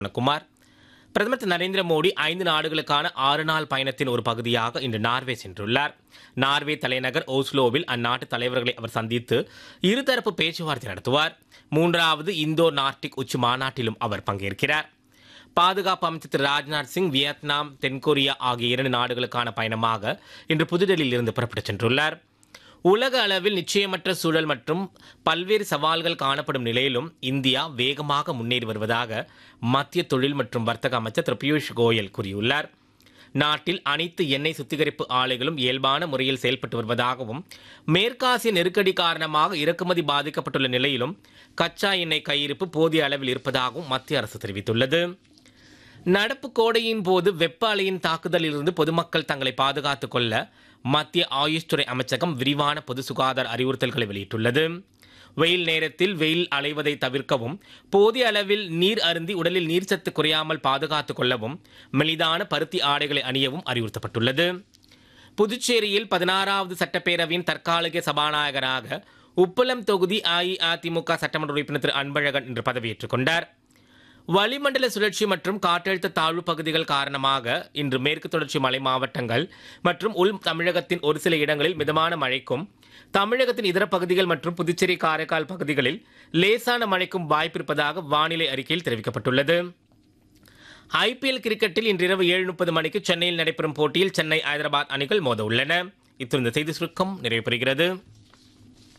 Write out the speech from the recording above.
குமார் பிரதமர் திரு நரேந்திர மோடி ஐந்து நாடுகளுக்கான ஆறு நாள் பயணத்தின் ஒரு பகுதியாக இன்று நார்வே சென்றுள்ளார் நார்வே தலைநகர் ஓஸ்லோவில் அந்நாட்டு தலைவர்களை அவர் சந்தித்து இருதரப்பு பேச்சுவார்த்தை நடத்துவார் மூன்றாவது இந்தோ நார்டிக் உச்சி மாநாட்டிலும் அவர் பங்கேற்கிறார் பாதுகாப்பு அமைச்சர் திரு ராஜ்நாத் சிங் வியட்நாம் தென்கொரியா ஆகிய இரண்டு நாடுகளுக்கான பயணமாக இன்று புதுடெல்லியில் இருந்து புறப்பட்டுச் சென்றுள்ளார் உலக அளவில் நிச்சயமற்ற சூழல் மற்றும் பல்வேறு சவால்கள் காணப்படும் நிலையிலும் இந்தியா வேகமாக முன்னேறி வருவதாக மத்திய தொழில் மற்றும் வர்த்தக அமைச்சர் திரு பியூஷ் கோயல் கூறியுள்ளார் நாட்டில் அனைத்து எண்ணெய் சுத்திகரிப்பு ஆலைகளும் இயல்பான முறையில் செயல்பட்டு வருவதாகவும் மேற்காசிய நெருக்கடி காரணமாக இறக்குமதி பாதிக்கப்பட்டுள்ள நிலையிலும் கச்சா எண்ணெய் கையிருப்பு போதிய அளவில் இருப்பதாகவும் மத்திய அரசு தெரிவித்துள்ளது நடப்பு கோடையின் போது வெப்ப அலையின் தாக்குதலிலிருந்து பொதுமக்கள் தங்களை பாதுகாத்துக் கொள்ள மத்திய ஆயுஷ் துறை அமைச்சகம் விரிவான பொது சுகாதார அறிவுறுத்தல்களை வெளியிட்டுள்ளது வெயில் நேரத்தில் வெயில் அலைவதை தவிர்க்கவும் போதிய அளவில் நீர் அருந்தி உடலில் நீர்ச்சத்து குறையாமல் பாதுகாத்துக் கொள்ளவும் மெலிதான பருத்தி ஆடைகளை அணியவும் அறிவுறுத்தப்பட்டுள்ளது புதுச்சேரியில் பதினாறாவது சட்டப்பேரவையின் தற்காலிக சபாநாயகராக உப்பளம் தொகுதி அஇஅதிமுக சட்டமன்ற உறுப்பினர் திரு அன்பழகன் இன்று பதவியேற்றுக் கொண்டார் வளிமண்டல சுழற்சி மற்றும் காற்றழுத்த தாழ்வு பகுதிகள் காரணமாக இன்று மேற்கு தொடர்ச்சி மலை மாவட்டங்கள் மற்றும் உள் தமிழகத்தின் ஒரு சில இடங்களில் மிதமான மழைக்கும் தமிழகத்தின் இதர பகுதிகள் மற்றும் புதுச்சேரி காரைக்கால் பகுதிகளில் லேசான மழைக்கும் வாய்ப்பிருப்பதாக வானிலை அறிக்கையில் தெரிவிக்கப்பட்டுள்ளது ஐபிஎல் கிரிக்கெட்டில் இன்றிரவு ஏழு முப்பது மணிக்கு சென்னையில் நடைபெறும் போட்டியில் சென்னை ஹைதராபாத் அணிகள் மோத உள்ளன இத்துடன் இந்த செய்தி சுருக்கம் நிறைவு பெறுகிறது